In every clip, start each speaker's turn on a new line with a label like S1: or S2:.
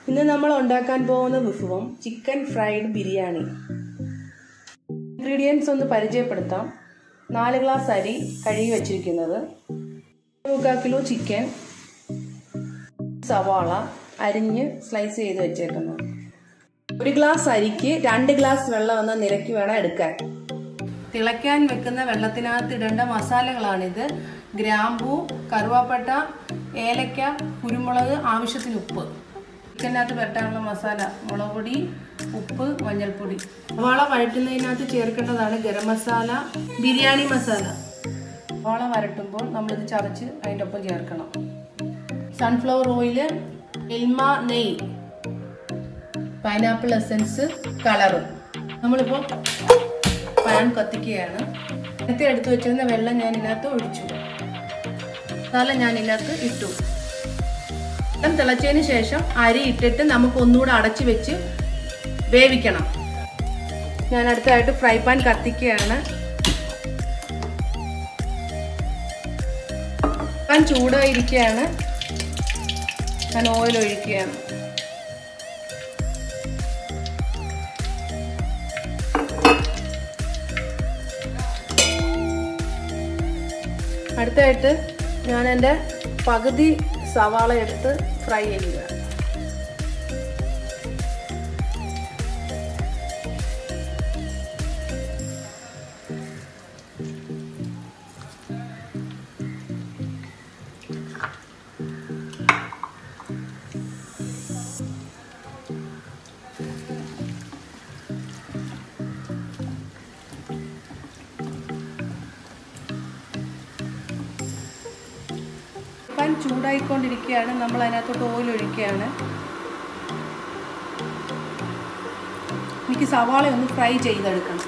S1: ഇന്ന് നമ്മൾ ഉണ്ടാക്കാൻ പോകുന്ന വിഭവം ചിക്കൻ ഫ്രൈഡ് ബിരിയാണി ഇൻഗ്രീഡിയൻസ് ഒന്ന് പരിചയപ്പെടുത്താം നാല് ഗ്ലാസ് അരി കഴുകി വച്ചിരിക്കുന്നത് മുക്കാൽ കിലോ ചിക്കൻ സവാള അരിഞ്ഞ് സ്ലൈസ് ചെയ്ത് വെച്ചേക്കുന്നത് ഒരു ഗ്ലാസ് അരിക്ക് രണ്ട് ഗ്ലാസ് വെള്ളം എന്ന നിരക്ക് വേണം എടുക്കാൻ തിളയ്ക്കാൻ വെക്കുന്ന വെള്ളത്തിനകത്ത് ഇടേണ്ട മസാലകളാണിത് ഗ്രാമ്പൂ കറുവാപ്പട്ട ഏലക്ക കുരുമുളക് ആവശ്യത്തിന് ഉപ്പ് ചിക്കനകത്ത് പെരട്ടാനുള്ള മസാല മുളക് പൊടി ഉപ്പ് മഞ്ഞൾപ്പൊടി സവാള വഴറ്റുന്നതിനകത്ത് ചേർക്കേണ്ടതാണ് ഗരം മസാല ബിരിയാണി മസാല സവാള വരട്ടുമ്പോൾ നമ്മളിത് ചതച്ച് അതിൻ്റെ ഒപ്പം ചേർക്കണം സൺഫ്ലവർ ഓയില് എൽമ നെയ് പൈനാപ്പിൾ എസൻസ് കളറ് നമ്മളിപ്പോൾ പാൻ കത്തിക്കുകയാണ് നേരത്തെ എടുത്തു വെച്ചിരുന്ന വെള്ളം ഞാൻ ഇതിനകത്ത് ഒഴിച്ചു മസാല ഞാൻ ഇതിനകത്ത് ഇട്ടു വെള്ളം തിളച്ചതിന് ശേഷം അരി ഇട്ടിട്ട് നമുക്ക് ഒന്നുകൂടെ അടച്ചു വെച്ച് വേവിക്കണം ഞാൻ അടുത്തതായിട്ട് ഫ്രൈ പാൻ കത്തിക്കുകയാണ് പാൻ ചൂടായിരിക്കുകയാണ് ഞാൻ ഓയിൽ ഒഴിക്കുകയാണ് അടുത്തായിട്ട് ഞാൻ എൻ്റെ പകുതി സവാള എടുത്ത് ഫ്രൈ ചെയ്യുക പാൻ ചൂടായിക്കൊണ്ടിരിക്കുകയാണ് നമ്മൾ അതിനകത്തോട്ട് ഓയിൽ ഒഴിക്കുകയാണ് എനിക്ക് സവാള ഒന്ന് ഫ്രൈ ചെയ്തെടുക്കണം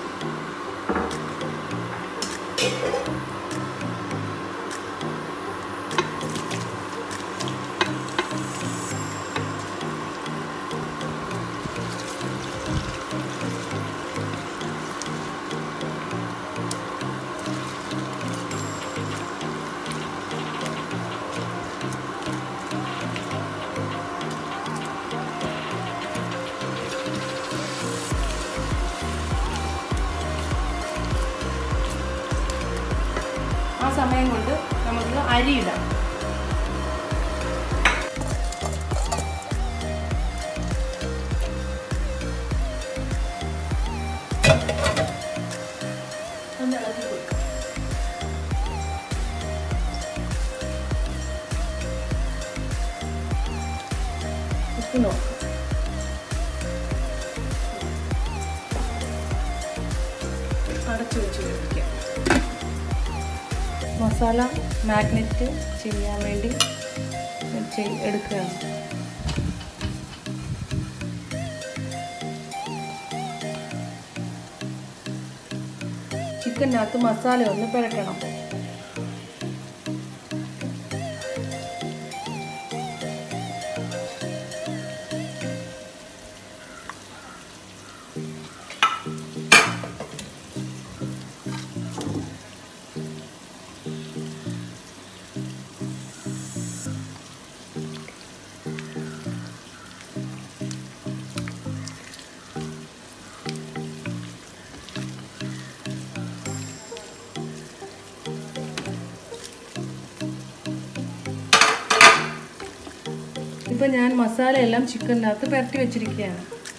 S1: ആ സമയം കൊണ്ട് നമുക്ക് അരി ഇടാം ഒന്ന് ഇളക്കി കൊടുക്കാം ഉപ്പ് നോക്കാം അടച്ചു വെച്ച് വേവിക്കാം മസാല മാഗ്നറ്റ് ചെയ്യാൻ വേണ്ടി ചെയ്- എടുക്കുകയാണ് ചിക്കനകത്ത് മസാല ഒന്ന് പുരട്ടണം ഇപ്പം ഞാൻ മസാല എല്ലാം ചിക്കനകത്ത് പുരട്ടി വെച്ചിരിക്കുകയാണ്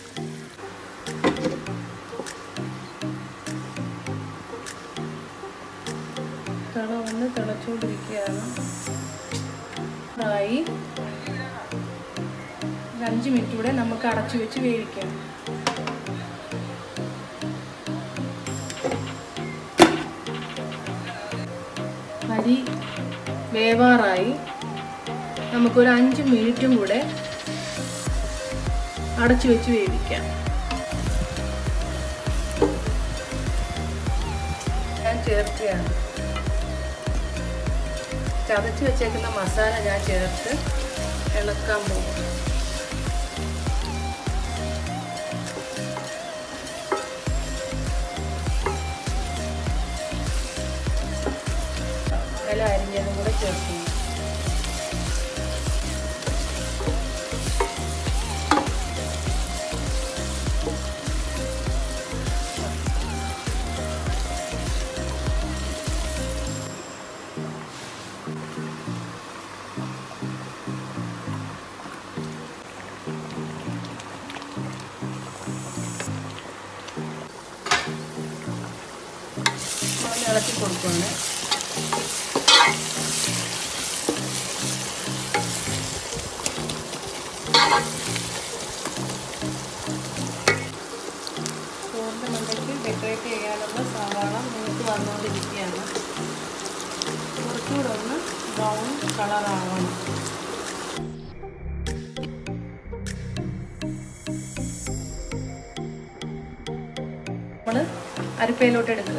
S1: തിള ഒന്ന് തിളച്ചുകൊണ്ടിരിക്കുകയാണ് ആയി ഒരു അഞ്ച് മിനിറ്റ് കൂടെ നമുക്ക് അടച്ചു വെച്ച് വേവിക്കാം അരി വേവാറായി നമുക്കൊരു അഞ്ച് മിനിറ്റും കൂടെ അടച്ചു വെച്ച് വേവിക്കാം ഞാൻ ചേർക്കുകയാണ് ചതച്ച് വെച്ചേക്കുന്ന മസാല ഞാൻ ചേർത്ത് ഇളക്കാൻ പോകും ഇല അരിഞ്ഞതും കൂടെ ചേർക്കുന്നു ഇളക്കി കൊടുക്കുകയാണ് ചോറിൻ്റെ മണ്ടയ്ക്ക് ഡെക്കറേറ്റ് ചെയ്യാനുള്ള സവാള നിങ്ങൾക്ക് വന്നുകൊണ്ടിരിക്കുകയാണ് കുറച്ചുകൂടെ ഒന്ന് ബ്രൗൺ കളറാവണം നമ്മൾ അരിപ്പയിലോട്ട് എടുക്കുക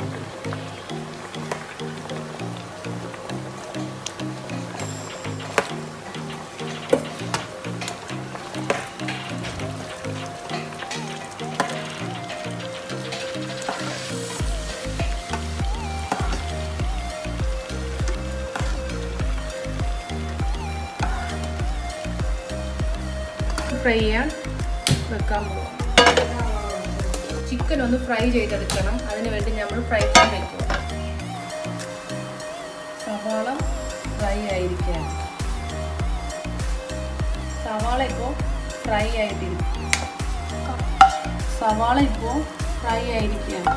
S1: ഫ്രൈ ചെയ്യാൻ വെക്കാൻ പോകും ചിക്കൻ ഒന്ന് ഫ്രൈ ചെയ്തെടുക്കണം അതിന് വേണ്ടി നമ്മൾ ഫ്രൈ പാൻ വെക്കുക സവാള ഫ്രൈ ആയിരിക്കാൻ സവാള ഇപ്പോൾ ഫ്രൈ ആയിട്ടിരിക്കും സവാള ഇപ്പോൾ ഫ്രൈ ആയിരിക്കുകയാണ്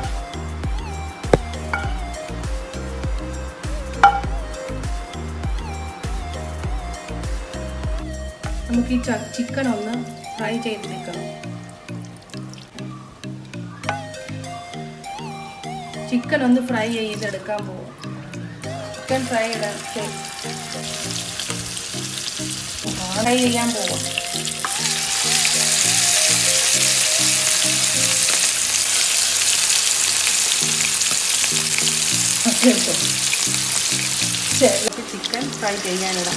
S1: നമുക്ക് ഈ ചിക്കൻ ഒന്ന് ഫ്രൈ ചെയ്തെടുക്കണം ചിക്കൻ ഒന്ന് ഫ്രൈ ചെയ്തെടുക്കാൻ പോകും ചിക്കൻ ഫ്രൈ ഇടാൻ ഫ്രൈ ചെയ്യാൻ പോവാം ചിക്കൻ ഫ്രൈ ചെയ്യാനിടാം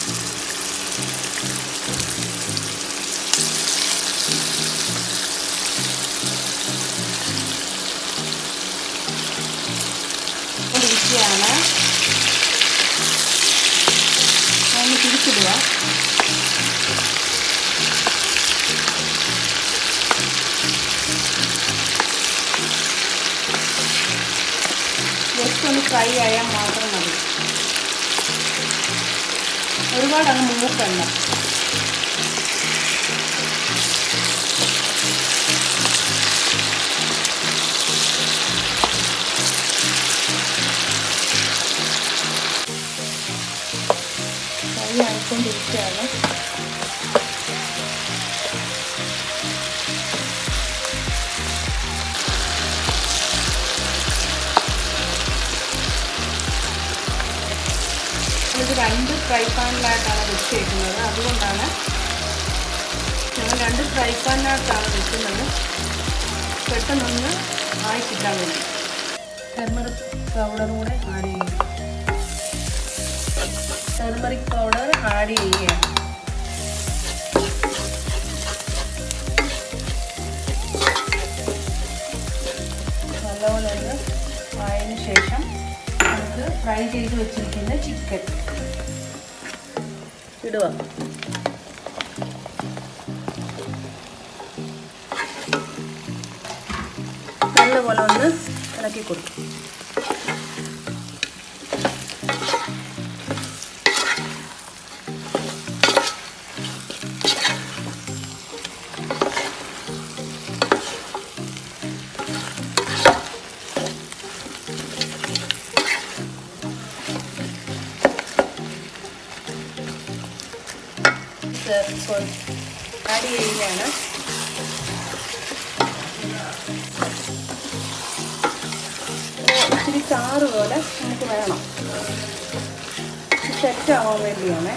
S1: ഇരിക്കുകയാണ് ഒന്ന് തിരിച്ചിടുക ജസ്റ്റ് ഒന്ന് ഫ്രൈ ആയാൽ മാത്രം മതി ഒരുപാട് അങ്ങ് മൂക്കണ്ട ഫ്രൈ ആയിക്കൊണ്ടിരിക്കുകയാണ് ഇത് രണ്ട് ഫ്രൈ പാനിലായിട്ടാണ് വെച്ചേക്കുന്നത് അതുകൊണ്ടാണ് ഞങ്ങൾ രണ്ട് ഫ്രൈ പാനിനകത്താണ് വെക്കുന്നത് പെട്ടെന്നൊന്ന് ആയി കിട്ടാൻ വേണ്ടി ടെർമറിക് പൗഡർ കൂടെ ആഡ് ചെയ്യും ടെർമറിക് പൗഡർ ആഡ് ചെയ്യുകയാണ് നല്ലപോലെ ഒന്ന് ആയതിനു ശേഷം നമുക്ക് ഫ്രൈ ചെയ്ത് വെച്ചിരിക്കുന്ന ചിക്കൻ ഇടുക നല്ലപോലെ ഒന്ന് ഇളക്കി കൊടുക്കും ആഡ് ചെയ്യുകയാണ് ഇച്ചിരി ചാറ് പോലെ നമുക്ക് വേണം സെറ്റ് ആവാൻ വേണ്ടിയാണ്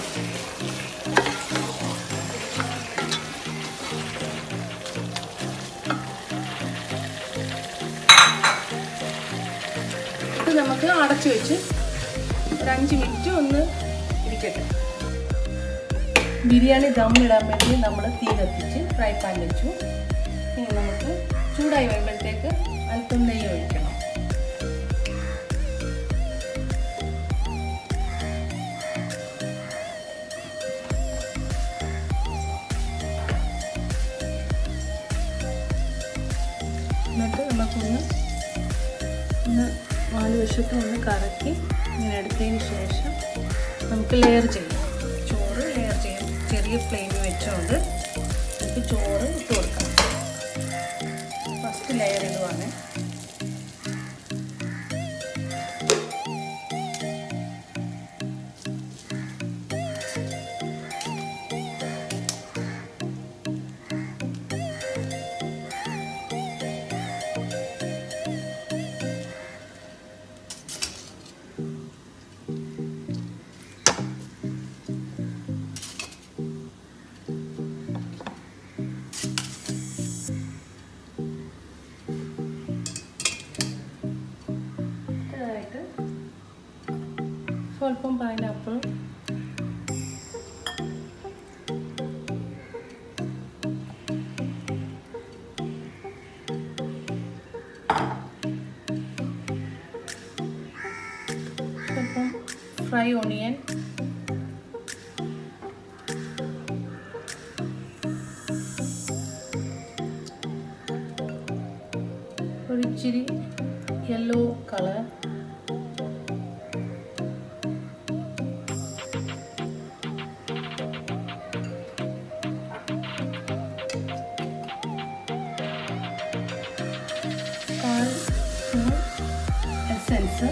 S1: ഇത് നമുക്ക് അടച്ചു വെച്ച് ഒരു അഞ്ച് മിനിറ്റ് ഒന്ന് ഇരിക്കട്ടെ ബിരിയാണി ദം ഇടാൻ വേണ്ടി നമ്മൾ തീ കത്തിച്ച് ഫ്രൈ പാൻ വെച്ചു ഇനി നമുക്ക് ചൂടായി വരുമ്പോഴത്തേക്ക് അല്പം നെയ്യ് ഒഴിക്കണം എന്നിട്ട് നമുക്കൊന്ന് ഒന്ന് നാല് വശത്തും ഒന്ന് കറക്കി ഇങ്ങനെ എടുത്തതിന് ശേഷം നമുക്ക് ലെയർ ചെയ്യാം ചോറ് ലെയർ ചെയ്യാം ചെറിയ ഫ്ലെയിമിൽ വെച്ചുകൊണ്ട് നമുക്ക് ചോറ് ഇട്ട് കൊടുക്കാം ഫസ്റ്റ് ലെയർ ഇടുവാണ് അല്പം പൈനാപ്പിൾ അല്പം ഫ്രൈ ഓണിയൻ ഒരിച്ചിരി യെല്ലോ കളർ കാൽ സ്പൂൺ എസൻസ്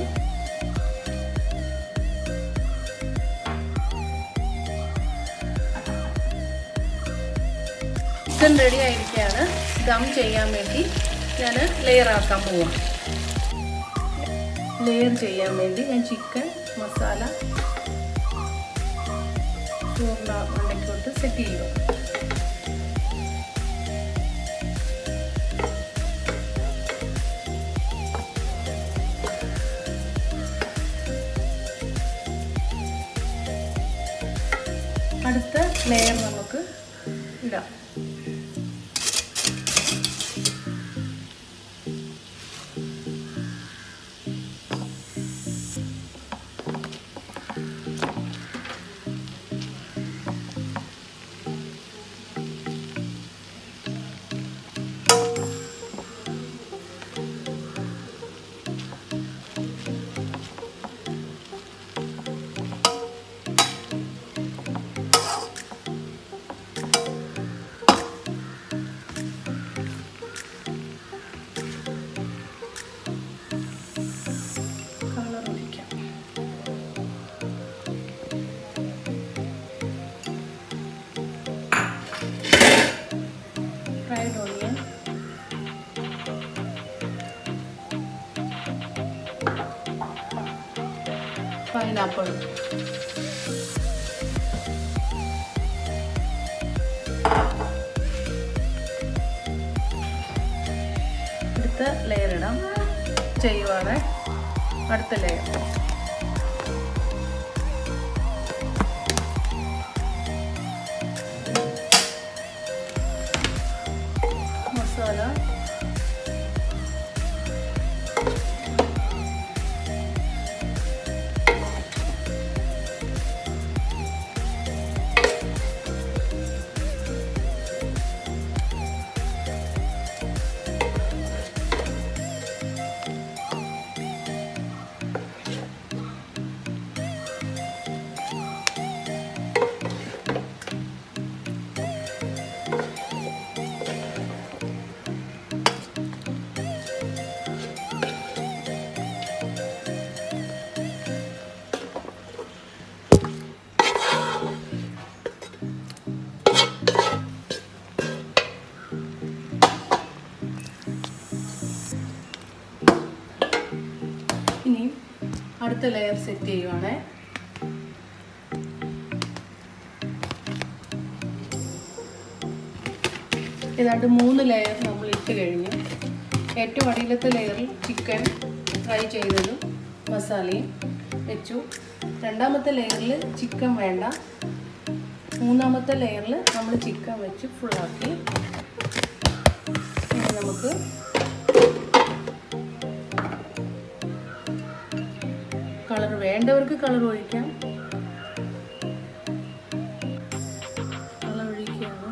S1: ചിക്കൻ റെഡി ആയിരിക്കുകയാണ് ദം ചെയ്യാൻ വേണ്ടി ഞാൻ ലെയർ ആക്കാൻ പോവാം ലെയർ ചെയ്യാൻ വേണ്ടി ഞാൻ ചിക്കൻ മസാല ചോറിന മണ്ടയ്ക്കോട്ട് സെറ്റ് ചെയ്യുക അടുത്ത ലെയർ നമുക്ക് ഇടാം കളർ ഒഴിക്കാം ഫ്രൈഡ് ഓണിയൻ പൈനാപ്പിൾ അടുത്ത ലെയർ ഇടാം ചെയ്യുവാണ് അടുത്ത ലെയർ മസാല ഇനി അടുത്ത ലെയർ സെറ്റ് ചെയ്യുവാണേ ഏതാണ്ട് മൂന്ന് ലെയർ നമ്മൾ ഇട്ട് കഴിഞ്ഞു ഏറ്റവും അടിയിലത്തെ ലെയറിൽ ചിക്കൻ ഫ്രൈ ചെയ്തതും മസാലയും വെച്ചു രണ്ടാമത്തെ ലെയറിൽ ചിക്കൻ വേണ്ട മൂന്നാമത്തെ ലെയറിൽ നമ്മൾ ചിക്കൻ വെച്ച് ഫുള്ളാക്കി ഇനി നമുക്ക് കളർ വേണ്ടവർക്ക് കളർ ഒഴിക്കാം കളർ ഒഴിക്കുകയാണ്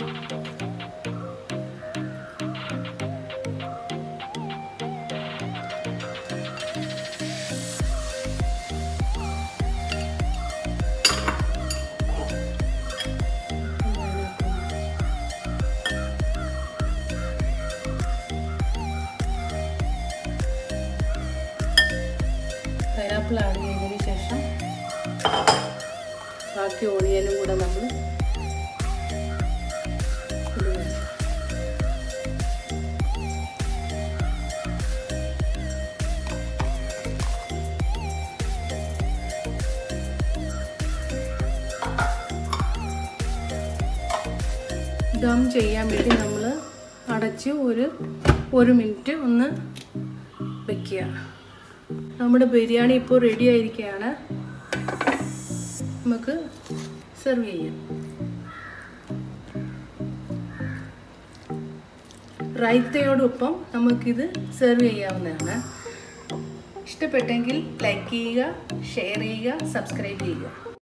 S1: പൈനാപ്പിൾ ആഡ് ചെയ്തതിന് ശേഷം ബാക്കി ഓണിയനും കൂടെ നമ്മൾ ഇടുക ദം ചെയ്യാൻ വേണ്ടി നമ്മൾ അടച്ച് ഒരു ഒരു മിനിറ്റ് ഒന്ന് വെക്കുക നമ്മുടെ ബിരിയാണി ഇപ്പോൾ റെഡി ആയിരിക്കുകയാണ് നമുക്ക് സെർവ് ചെയ്യാം റൈത്തയോടൊപ്പം നമുക്കിത് സെർവ് ചെയ്യാവുന്നതാണ് ഇഷ്ടപ്പെട്ടെങ്കിൽ ലൈക്ക് ചെയ്യുക ഷെയർ ചെയ്യുക സബ്സ്ക്രൈബ് ചെയ്യുക